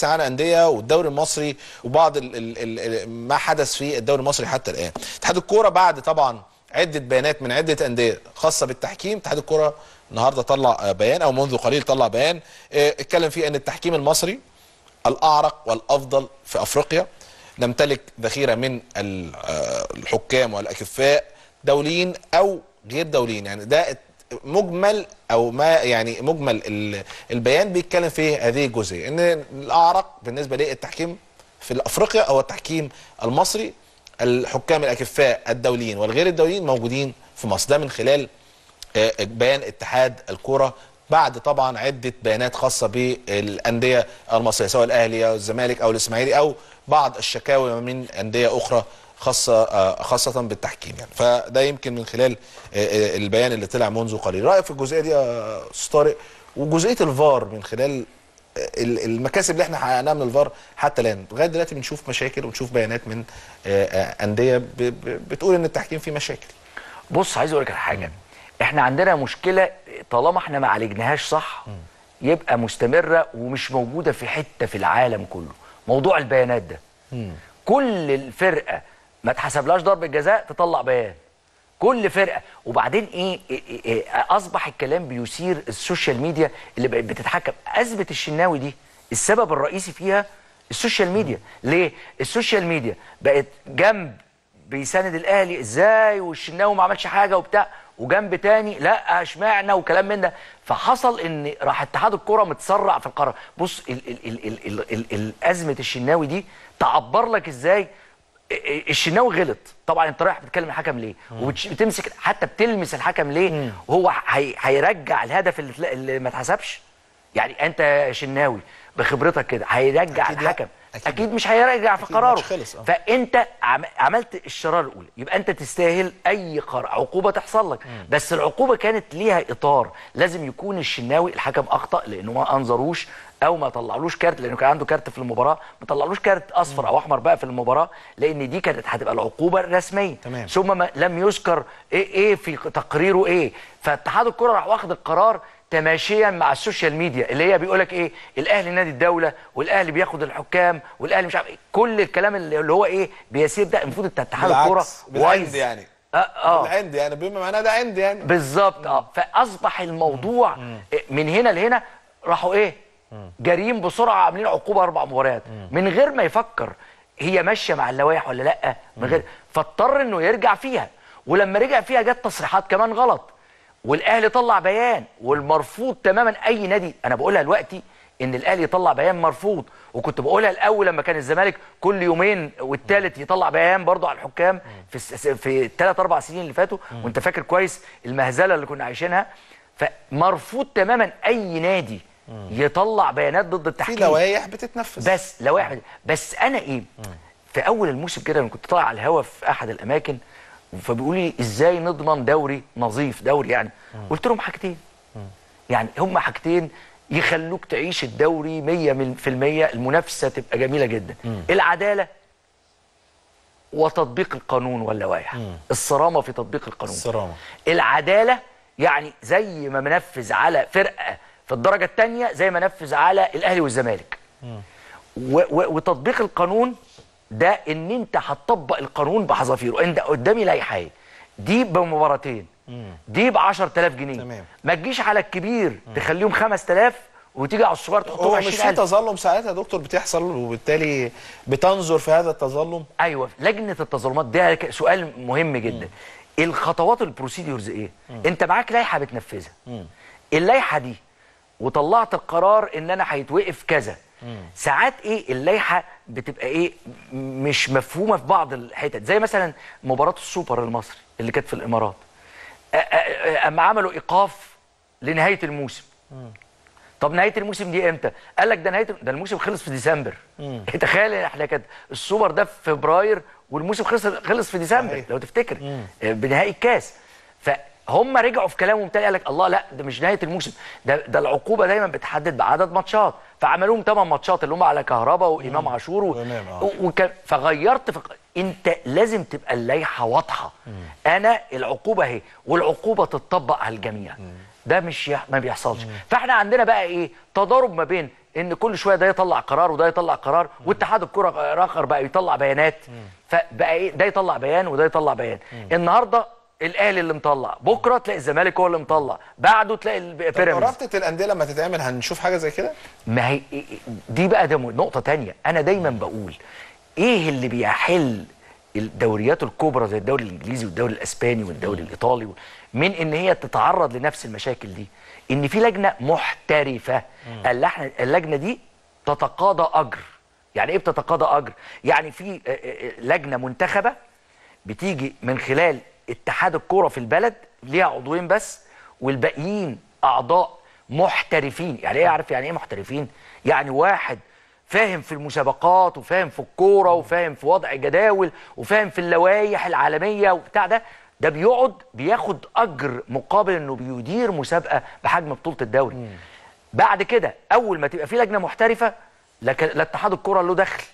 عن الانديه والدوري المصري وبعض ال ال ال ما حدث في الدوري المصري حتى الان اتحاد الكوره بعد طبعا عده بيانات من عده انديه خاصه بالتحكيم اتحاد الكوره النهارده طلع آه، بيان او منذ قليل طلع بيان آه، اتكلم فيه ان التحكيم المصري الاعرق والافضل في افريقيا نمتلك ذخيره من ال- آه، الحكام والاكفاء دوليين او غير دوليين يعني ده مجمل او ما يعني مجمل ال- البيان بيتكلم في هذه الجزئيه ان الاعرق بالنسبه للتحكيم في افريقيا او التحكيم المصري الحكام الاكفاء الدوليين والغير الدوليين موجودين في مصر ده من خلال آه، بيان اتحاد الكوره بعد طبعا عده بيانات خاصه بالانديه المصريه سواء الاهلي او الزمالك او الاسماعيلي او بعض الشكاوى من انديه اخرى خاصه آه، خاصه بالتحكيم يعني فده يمكن من خلال آه، آه، البيان اللي طلع منذ قليل رايك في الجزئيه دي يا استاذ طارق وجزئيه الفار من خلال ال- المكاسب اللي احنا حققناها من الفار حتى الان لغايه دلوقتي بنشوف مشاكل ونشوف بيانات من آه، آه، انديه ب- ب- بتقول ان التحكيم فيه مشاكل بص عايز اقول لك على حاجه احنا عندنا مشكله طالما احنا ما عالجناهاش صح يبقى مستمره ومش موجوده في حته في العالم كله موضوع البيانات ده كل الفرقه ما اتحسبلهاش ضربه جزاء تطلع بيان كل فرقه وبعدين ايه, إيه, إيه, إيه اصبح الكلام بيثير السوشيال ميديا اللي بقت بتتحكم ازمه الشناوي دي السبب الرئيسي فيها السوشيال ميديا ليه السوشيال ميديا بقت جنب بيساند الاهلي ازاي والشناوي ما عملش حاجه وبتاع وجنب تاني لا اشمعنى وكلام من ده فحصل ان راح اتحاد الكره متسرع في القرار بص ال ال ال ال ال ال ال ازمه الشناوي دي تعبر لك ازاي الشناوي غلط طبعا انت رايح بتتكلم الحكم ليه وبتمسك حتى بتلمس الحكم ليه وهو هي- هيرجع الهدف اللي, تلا- اللي ما اتحسبش يعني انت يا شناوي بخبرتك كده هيرجع أكيد لا. الحكم أكيد اكيد, لا. مش هيرجع في أكيد قراره الماتش خلص، آه. فانت عم عملت الشراره الاولى يبقى انت تستاهل اي قرار عقوبه تحصل لك بس العقوبه كانت ليها اطار لازم يكون الشناوي الحكم اخطا لانه ما انظروش او ما طلعلوش كارت لانه كان عنده كارت في المباراه ما طلعلوش كارت اصفر او احمر بقى في المباراه لان دي كانت هتبقى العقوبه الرسميه تمام. ثم ما لم يذكر ايه ايه في تقريره ايه فاتحاد الكره راح واخد القرار تماشيا مع السوشيال ميديا اللي هي بيقول لك ايه الاهلي نادي الدوله والاهلي بياخد الحكام والاهلي مش عارف إيه. كل الكلام اللي اللي هو ايه بيسير ده المفروض انت اتحاد الكوره بالعكس بالعند يعني اه اه بالعند يعني بما معناه ده عند يعني بالظبط اه فاصبح الموضوع من هنا لهنا راحوا ايه جاريين بسرعه عاملين عقوبه اربع مباريات من غير ما يفكر هي ماشيه مع اللوائح ولا لا من غير فاضطر انه يرجع فيها ولما رجع فيها جت تصريحات كمان غلط والاهلي طلع بيان والمرفوض تماما اي نادي انا بقولها دلوقتي ان الاهلي يطلع بيان مرفوض وكنت بقولها الاول لما كان الزمالك كل يومين والثالث يطلع بيان برضه على الحكام في الس- في الثلاث اربع سنين اللي فاتوا وانت فاكر كويس المهزله اللي كنا عايشينها فمرفوض تماما اي نادي يطلع بيانات ضد في التحكيم لوائح بتتنفذ بس لوائح بس انا ايه في اول الموسم كده انا كنت طالع على الهوا في احد الاماكن فبيقول لي ازاي نضمن دوري نظيف دوري يعني قلت لهم حاجتين يعني هم حاجتين يخلوك تعيش الدوري 100% المنافسه تبقى جميله جدا العداله وتطبيق القانون واللوائح الصرامه في تطبيق القانون الصرامة. العداله يعني زي ما منفذ على فرقه في الدرجه الثانيه زي ما نفذ على الاهلي والزمالك و و وتطبيق القانون ده ان انت هتطبق القانون بحذافيره انت قدامي لائحه دي بمباراتين دي ب 10000 جنيه تمام. ما تجيش على الكبير تخليهم 5000 وتيجي على الصغير تحطهم هو مش في 20000 تظلم ساعتها يا دكتور بتحصل وبالتالي بتنظر في هذا التظلم ايوه لجنه التظلمات ده ك- سؤال مهم جدا الخطوات البروسيدورز ايه انت معاك لائحه بتنفذها اللائحه دي وطلعت القرار ان انا هيتوقف كذا ساعات ايه اللائحه بتبقى ايه م- مش مفهومه في بعض الحتت زي مثلا مباراه السوبر المصري اللي كانت في الامارات أ- أ- أ- اما عملوا ايقاف لنهايه الموسم طب نهايه الموسم دي امتى؟ قال لك ده نهايه ده الموسم خلص في ديسمبر تخيل احنا كانت السوبر ده في فبراير والموسم خلص خلص في ديسمبر صحيح. لو تفتكر آه، بنهائي الكاس فهم رجعوا في كلامهم تاني قال لك الله لا ده مش نهايه الموسم ده ده العقوبه دايما بتحدد بعدد ماتشات فعملوا لهم 8 ماتشات اللي هم على كهربا وامام عاشور و... وإمام، آه. و- وكان فغيرت في انت لازم تبقى اللائحه واضحه انا العقوبه اهي والعقوبه تطبق على الجميع ده مش يح... ما بيحصلش فاحنا عندنا بقى ايه تضارب ما بين ان كل شويه ده يطلع قرار وده يطلع قرار واتحاد الكره الاخر بقى يطلع بيانات فبقى ايه ده يطلع بيان وده يطلع بيان النهارده الاهلي اللي مطلع بكره تلاقي الزمالك هو اللي مطلع بعده تلاقي الب- بيراميدز رابطه الانديه لما تتعمل هنشوف حاجه زي كده ما هي دي بقى ده نقطة تانية أنا دايما بقول إيه اللي بيحل الدوريات الكبرى زي الدوري الإنجليزي والدوري الإسباني والدوري الإيطالي من إن هي تتعرض لنفس المشاكل دي إن في لجنة محترفة اللحن- اللجنة دي تتقاضى أجر يعني إيه بتتقاضى أجر؟ يعني في آه، آه، لجنة منتخبة بتيجي من خلال اتحاد الكوره في البلد ليها عضوين بس والباقيين اعضاء محترفين يعني ايه عارف يعني ايه محترفين يعني واحد فاهم في المسابقات وفاهم في الكوره وفاهم في وضع جداول وفاهم في اللوائح العالميه وبتاع ده ده بيقعد بياخد اجر مقابل انه بيدير مسابقه بحجم بطوله الدوري بعد كده اول ما تبقى في لجنه محترفه لا ك- لا اتحاد الكوره له دخل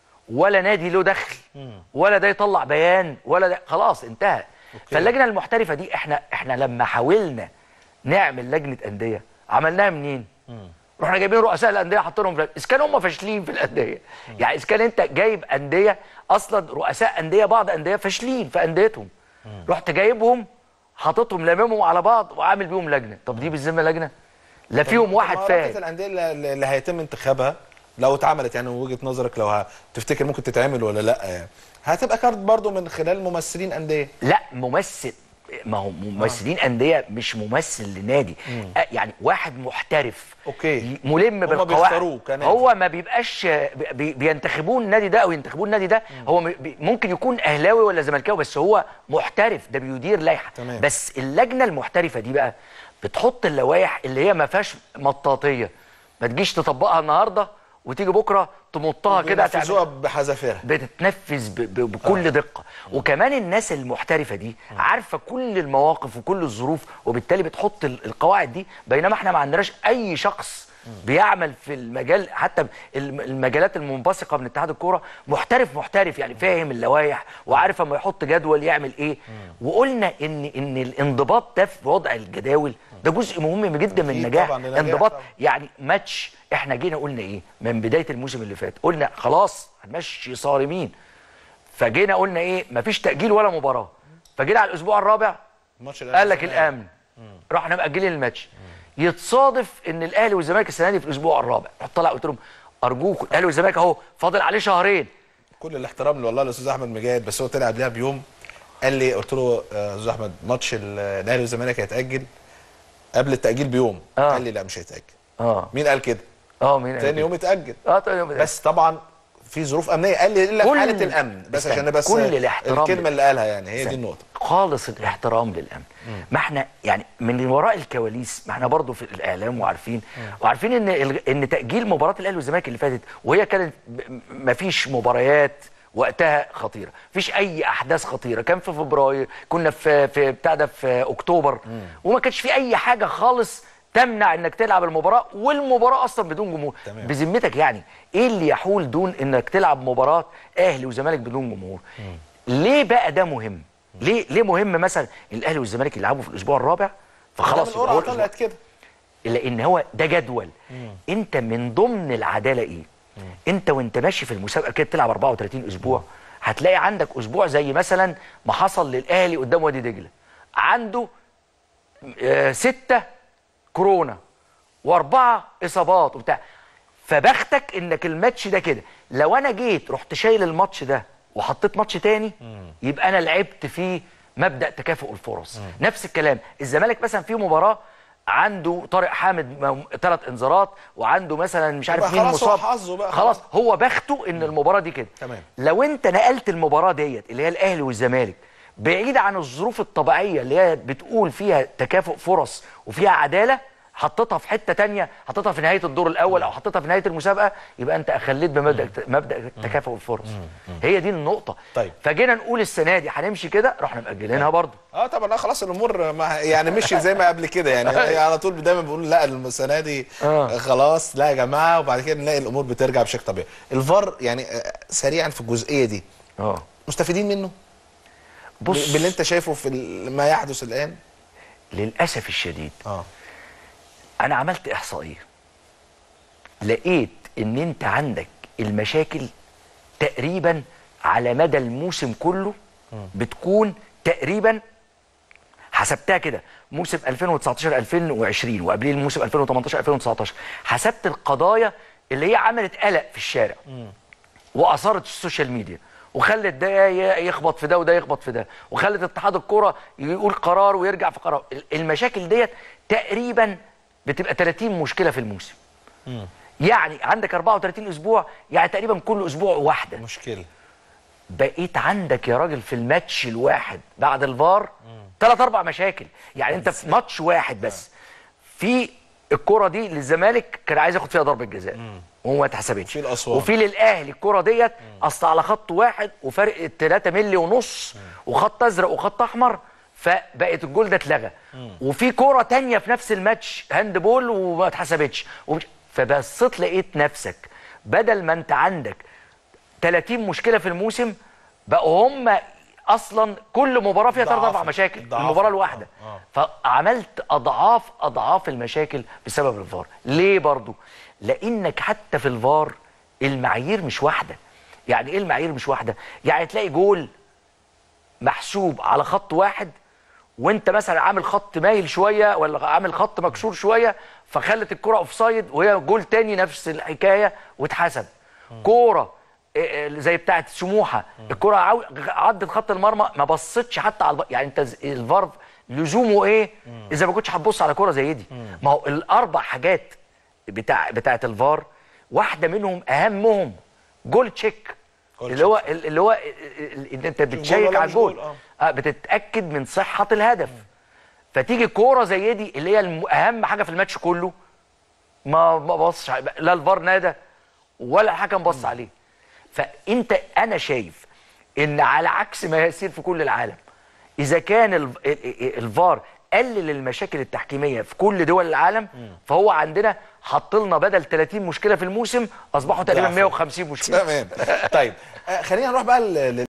ولا نادي له دخل ولا ده يطلع بيان ولا ده خلاص انتهى فاللجنه المحترفه دي احنا احنا لما حاولنا نعمل لجنه انديه عملناها منين؟ رحنا جايبين رؤساء الانديه حاطينهم في اذا كانوا هم فاشلين في الانديه يعني اذا كان انت جايب انديه اصلا رؤساء انديه بعض انديه فاشلين في انديتهم رحت جايبهم حاططهم لاممهم على بعض وعامل بيهم لجنه طب دي بالذمه لجنه لا فيهم واحد طب ما رابطة فاهم الانديه اللي اللي هيتم انتخابها لو اتعملت يعني من وجهه نظرك لو ه- تفتكر ممكن تتعمل ولا لا يعني هتبقى كارت برضو من خلال ممثلين انديه لا ممثل ما هو ممثلين انديه مش ممثل لنادي آه، يعني واحد محترف أوكي. ملم هما بالقواعد بيختاروه كنادي. هو ما بيبقاش بي- بينتخبون النادي ده او ينتخبون النادي ده هو م- بي- ممكن يكون اهلاوي ولا زملكاوي بس هو محترف ده بيدير لائحه تمام. بس اللجنه المحترفه دي بقى بتحط اللوائح اللي هي ما فيهاش مطاطيه ما تجيش تطبقها النهارده وتيجي بكره تمطها كده هتعمل- بينفذوها بحذافيرها بتتنفذ ب- ب- بكل دقه وكمان الناس المحترفه دي عارفه كل المواقف وكل الظروف وبالتالي بتحط ال- القواعد دي بينما احنا ما عندناش اي شخص بيعمل في المجال حتى الم- المجالات المنبثقه من اتحاد الكوره محترف محترف يعني فاهم اللوائح وعارف اما يحط جدول يعمل ايه وقلنا ان ان الانضباط ده في وضع الجداول ده جزء مهم جدا من أكيد النجاح طبعاً، لنجاح انضباط طبعاً. يعني ماتش احنا جينا قلنا ايه من بدايه الموسم اللي فات قلنا خلاص هنمشي صارمين فجينا قلنا ايه مفيش تاجيل ولا مباراه فجينا على الاسبوع الرابع الماتش قال لك الامن رحنا مأجلين الماتش يتصادف ان الاهلي والزمالك السنه دي في الاسبوع الرابع رحت طالع قلت لهم ارجوكم الاهلي والزمالك اهو فاضل عليه شهرين كل الاحترام والله للاستاذ احمد مجاهد بس هو طلع قبلها بيوم قال لي قلت له آه، استاذ احمد ماتش ال- الاهلي والزمالك هيتاجل قبل التاجيل بيوم آه. قال لي لا مش هيتاجل اه مين قال كده اه مين قال تاني كده؟ يوم اتاجل اه تاني يوم بس طبعا في ظروف امنيه قال لي الا في كل- حاله الامن بس استنى، عشان بس كل الاحترام الكلمه اللي قالها يعني هي دي استنى. النقطه خالص الاحترام للامن ما احنا يعني من وراء الكواليس ما احنا برضو في الاعلام وعارفين وعارفين ان ال- ان تاجيل مباراه الاهلي والزمالك اللي فاتت وهي كانت ما فيش مباريات وقتها خطيره مفيش اي احداث خطيره كان في فبراير كنا في في بتاع ده في اكتوبر وما كانش في اي حاجه خالص تمنع انك تلعب المباراه والمباراه اصلا بدون جمهور تمام. بذمتك يعني ايه اللي يحول دون انك تلعب مباراه اهلي وزمالك بدون جمهور ليه بقى ده مهم ليه ليه مهم مثلا الاهلي والزمالك يلعبوا في الاسبوع الرابع فخلاص ده يبقى من هو القرعه الأسبوع. طلعت كده لان هو ده جدول انت من ضمن العداله ايه انت وانت ماشي في المسابقه كده تلعب 34 اسبوع هتلاقي عندك اسبوع زي مثلا ما حصل للاهلي قدام وادي دجله عنده آه، ستة كورونا واربعة اصابات وبتاع فبختك انك الماتش ده كده لو انا جيت رحت شايل الماتش ده وحطيت ماتش تاني يبقى انا لعبت فيه مبدا تكافؤ الفرص نفس الكلام الزمالك مثلا في مباراه عنده طارق حامد ثلاث انذارات وعنده مثلا مش عارف يبقى مين خلاص هو مصاب حظه بقى خلاص هو بخته ان المباراه دي كده تمام. لو انت نقلت المباراه ديت اللي هي الاهلي والزمالك بعيد عن الظروف الطبيعيه اللي هي بتقول فيها تكافؤ فرص وفيها عداله حطيتها في حته تانية حطيتها في نهايه الدور الاول او حطيتها في نهايه المسابقه يبقى انت اخليت بمبدا مبدا تكافؤ الفرص هي دي النقطه طيب. فجينا نقول السنه دي هنمشي كده رحنا مأجلينها برضه اه طبعا لا خلاص الامور ما يعني مشيت زي ما قبل كده يعني هي على طول دايما بيقولوا لا السنه دي آه. خلاص لا يا جماعه وبعد كده نلاقي الامور بترجع بشكل طبيعي الفار يعني آه، سريعا في الجزئيه دي اه مستفيدين منه بص باللي انت شايفه في ال- ما يحدث الان للاسف الشديد اه انا عملت احصائيه لقيت ان انت عندك المشاكل تقريبا على مدى الموسم كله بتكون تقريبا حسبتها كده موسم 2019 2020 وقبليه الموسم 2018 2019 حسبت القضايا اللي هي عملت قلق في الشارع واثارت السوشيال ميديا وخلت ده ي- يخبط في ده وده يخبط في ده وخلت اتحاد الكوره يقول قرار ويرجع في قرار المشاكل ديت تقريبا بتبقى 30 مشكله في الموسم يعني عندك 34 اسبوع يعني تقريبا كل اسبوع واحده مشكله بقيت عندك يا راجل في الماتش الواحد بعد الفار ثلاث اربع مشاكل يعني انت في ماتش واحد بس في الكرة دي للزمالك كان عايز ياخد فيها ضربة جزاء وما اتحسبتش في الأسوان. وفي للاهلي الكرة ديت اصل على خط واحد وفرق 3 مللي ونص وخط ازرق وخط احمر فبقت الجول ده اتلغى وفي كرة تانية في نفس الماتش هاند بول وما اتحسبتش ومش- فبصيت لقيت نفسك بدل ما انت عندك 30 مشكله في الموسم بقوا هم اصلا كل مباراه فيها ثلاث اربع ضعفوا. مشاكل ضعفوا. المباراه الواحده آه. فعملت اضعاف اضعاف المشاكل بسبب الفار ليه برضو لانك حتى في الفار المعايير مش واحده يعني ايه المعايير مش واحده يعني تلاقي جول محسوب على خط واحد وانت مثلا عامل خط مايل شويه ولا عامل خط مكسور شويه فخلت الكره اوف سايد وهي جول تاني نفس الحكايه واتحسب كوره إيه إيه زي بتاعه سموحه الكره عو- عدت خط المرمى ما بصتش حتى على الب... يعني انت ز- الفار لزومه ايه اذا ما كنتش هتبص على كوره زي دي ما هو الاربع حاجات بتاع بتاعه الفار واحده منهم اهمهم جول تشيك جول اللي هو اللي هو ان انت بتشيك ولا على مش جول، الجول آه. اه بتتاكد من صحه الهدف فتيجي كوره زي دي اللي هي الم- اهم حاجه في الماتش كله ما ما بصش على- لا الفار نادى ولا الحكم بص عليه فانت انا شايف ان على عكس ما يسير في كل العالم اذا كان ال- ال- ال- الفار قلل المشاكل التحكيميه في كل دول العالم فهو عندنا حط لنا بدل 30 مشكله في الموسم اصبحوا تقريبا ضعف. 150 مشكله تمام طيب آه، خلينا نروح بقى ل-